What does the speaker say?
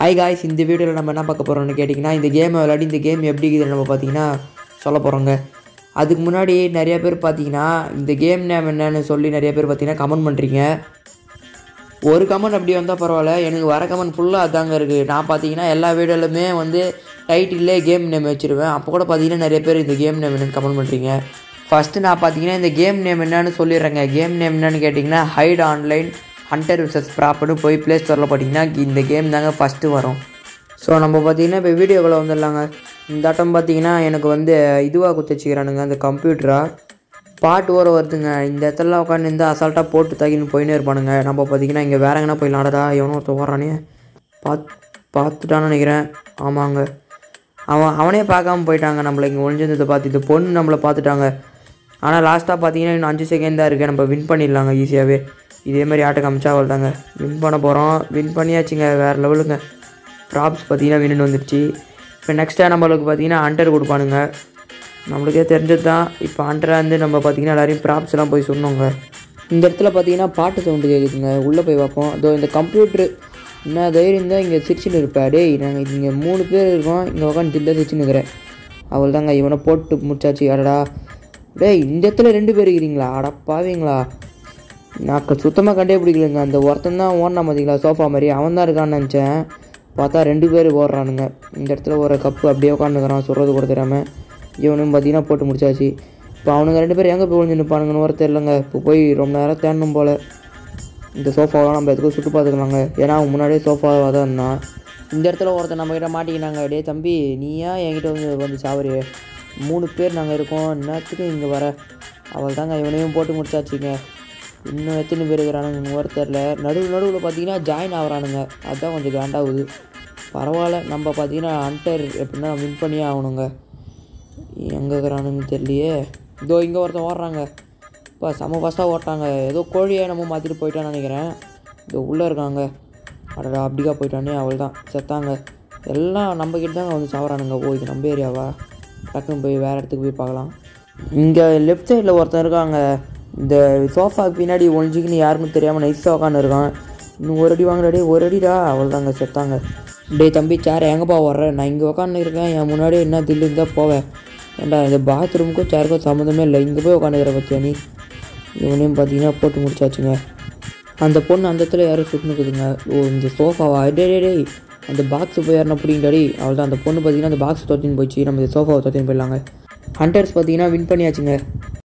hi guys இந்த வீடியோவில் நம்ம என்ன பார்க்க போகிறோம்னு கேட்டிங்கன்னா இந்த கேமை விளையாடி இந்த கேம் எப்படி இருக்குதுன்னு நம்ம பார்த்தீங்கன்னா சொல்ல போகிறோங்க அதுக்கு முன்னாடி நிறைய பேர் பார்த்தீங்கன்னா இந்த கேம் நேம் என்னன்னு சொல்லி நிறைய பேர் பார்த்தீங்கன்னா கமெண்ட் பண்ணுறீங்க ஒரு கமெண்ட் அப்படி வந்தால் பரவாயில்ல எனக்கு வர கமெண்ட் ஃபுல்லாக அதாங்க இருக்குது நான் பார்த்தீங்கன்னா எல்லா வீடியோலுமே வந்து டைட்டிலே கேம் நேம் வச்சுருவேன் அப்போ கூட பார்த்தீங்கன்னா நிறைய பேர் இந்த கேம் நேம் என்னன்னு கமெண்ட் பண்ணுறீங்க ஃபஸ்ட்டு நான் பார்த்தீங்கன்னா இந்த கேம் நேம் என்னன்னு சொல்லிடுறேங்க கேம் நேம் என்னன்னு கேட்டிங்கன்னா ஹைட் ஆன்லைன் ஹண்டர் விசஸ் ப்ராப்னு போய் ப்ளே ஸ்டோரில் பார்த்தீங்கன்னா இந்த கேம் தாங்க ஃபஸ்ட்டு வரும் ஸோ நம்ம பார்த்தீங்கன்னா இப்போ வீடியோக்குள்ளே வந்துடலாங்க இந்த ஆட்டம் பார்த்தீங்கன்னா எனக்கு வந்து இதுவாக குத்தி வச்சுக்கிறானுங்க அந்த கம்ப்யூட்டராக பாட்டு ஓர வருதுங்க இந்த இடத்துல உட்காந்து இந்த அசால்ட்டாக போட்டு தகின்னு போயினே இருப்பானுங்க நம்ம பார்த்தீங்கன்னா இங்கே வேற எங்கன்னா போய் நாடடா எவனோ ஒருத்தன் ஓடுறானே பாத் பார்த்துட்டான்னு நினைக்கிறேன் ஆமாங்க அவன் அவனே பார்க்காம போயிட்டாங்க நம்மளை இங்கே ஒழிஞ்சிருந்ததை பார்த்து இந்த பொண்ணு நம்மளை பார்த்துட்டாங்க ஆனால் லாஸ்ட்டாக பார்த்தீங்கன்னா இன்னும் அஞ்சு செகண்ட் தான் இருக்குது நம்ம வின் பண்ணிடலாங்க ஈஸியாகவே இதே மாதிரி ஆட்டை காமிச்சா அவள் தாங்க வின் பண்ண போகிறோம் வின் பண்ணியாச்சுங்க வேறு லெவலுங்க ப்ராப்ஸ் பார்த்தீங்கன்னா வின்னு வந்துடுச்சு இப்போ நெக்ஸ்ட்டாக நம்மளுக்கு பார்த்தீங்கன்னா அண்டர் கொடுப்பானுங்க நம்மளுக்கே தெரிஞ்சது தான் இப்போ அண்டராக இருந்து நம்ம பார்த்தீங்கன்னா எல்லாரையும் ப்ராப்ஸ் எல்லாம் போய் சொன்னோங்க இந்த இடத்துல பார்த்தீங்கன்னா பாட்டு சவுண்டு கேட்குதுங்க உள்ளே போய் பார்ப்போம் அதோ இந்த கம்ப்யூட்ரு என்ன தைரியம் தான் இங்கே சிரிச்சுன்னு இருப்பா டேய் நாங்கள் இங்கே மூணு பேர் இருக்கோம் இங்கே உட்காந்து தில்ல சிரிச்சுன்னு இருக்கிறேன் அவள் தாங்க இவனை போட்டு முடிச்சாச்சு அடடா டேய் இந்த இடத்துல ரெண்டு பேர் இருக்கிறீங்களா அடப்பாவீங்களா நான் சுத்தமாக கண்டே பிடிக்கலங்க அந்த ஒருத்தன் தான் ஓடினா பார்த்தீங்களா சோஃபா மாதிரி அவன் தான் இருக்கான்னு நினச்சேன் பார்த்தா ரெண்டு பேர் ஓடுறானுங்க இந்த இடத்துல ஒரு கப்பு அப்படியே உட்காந்துக்கிறான் சொல்கிறது கூட தெரியாமல் இவனும் பார்த்தீங்கன்னா போட்டு முடிச்சாச்சு இப்போ அவனுங்க ரெண்டு பேரும் எங்கே போய் ஒழிஞ்சு நிற்பானுங்கன்னு வர தெரிலங்க இப்போ போய் ரொம்ப நேரம் தேடணும் போல் இந்த சோஃபாவெலாம் நம்ம எதுக்கும் சுட்டு பார்த்துக்கலாங்க ஏன்னா அவன் முன்னாடியே சோஃபாவாக தான் இருந்தான் இந்த இடத்துல ஒருத்தன் நம்மக்கிட்ட மாட்டிக்கினாங்க டே தம்பி நீயா என்கிட்ட வந்து வந்து சாவரி மூணு பேர் நாங்கள் இருக்கோம் என்னத்துக்கு இங்கே வர அவள் தாங்க இவனையும் போட்டு முடிச்சாச்சுங்க இன்னும் எத்தனை பேர் இருக்கிறானுங்க வர தெரில நடுவு நடுவில் பார்த்தீங்கன்னா ஜாயின் ஆகிறானுங்க அதுதான் கொஞ்சம் காண்டாகுது பரவாயில்ல நம்ம பார்த்தீங்கன்னா அண்டர் எப்படின்னா வின் பண்ணியே ஆகணுங்க எங்கே இருக்கிறானுன்னு தெரியலையே இதோ இங்கே ஒருத்தன் ஓடுறாங்க இப்போ செம ஃபஸ்ட்டாக ஓட்டாங்க ஏதோ கோழியை நம்ம மாற்றிட்டு போயிட்டான்னு நினைக்கிறேன் இதோ உள்ளே இருக்காங்க அடடா அப்படிக்கா போயிட்டானே அவள் தான் செத்தாங்க எல்லாம் நம்ம கிட்ட தாங்க வந்து சாவறானுங்க ஓ இது நம்ம ஏரியாவா டக்குன்னு போய் வேறு இடத்துக்கு போய் பார்க்கலாம் இங்கே லெஃப்ட் சைடில் ஒருத்தன் இருக்காங்க இந்த சோஃபாக்கு பின்னாடி ஒழிஞ்சிக்கின்னு யாருக்கும் தெரியாமல் நைஸாக உட்காந்து இருக்கான் இன்னும் ஒரு அடி வாங்குறாடி ஒரு அடிடா அவள் தாங்க செத்தாங்க டேய் தம்பி சேர் எங்கேப்பா வர்ற நான் இங்கே உட்காந்து இருக்கேன் என் முன்னாடி என்ன தில்லு இருந்தால் போவேன் ஏண்டா இந்த பாத்ரூமுக்கும் சேருக்கும் சம்மந்தமே இல்லை இங்கே போய் உட்காந்துக்கிற பற்றியா நீ இவனையும் பார்த்தீங்கன்னா போட்டு முடிச்சாச்சுங்க அந்த பொண்ணு அந்த இடத்துல யாரும் சுட்டுனுக்குதுங்க ஓ இந்த சோஃபாவா டே டே டேய் அந்த பாக்ஸ் போய் யாருன்னா பிடிங்கடி அவள் தான் அந்த பொண்ணு பார்த்தீங்கன்னா அந்த பாக்ஸ் தொத்தின்னு போயிடுச்சு நம்ம இந்த சோஃபாவை தொத்தின்னு போயிடலாங்க ஹண்டர்ஸ் பார்த்தீங்கன்னா வின் பண்ணியாச்சுங்க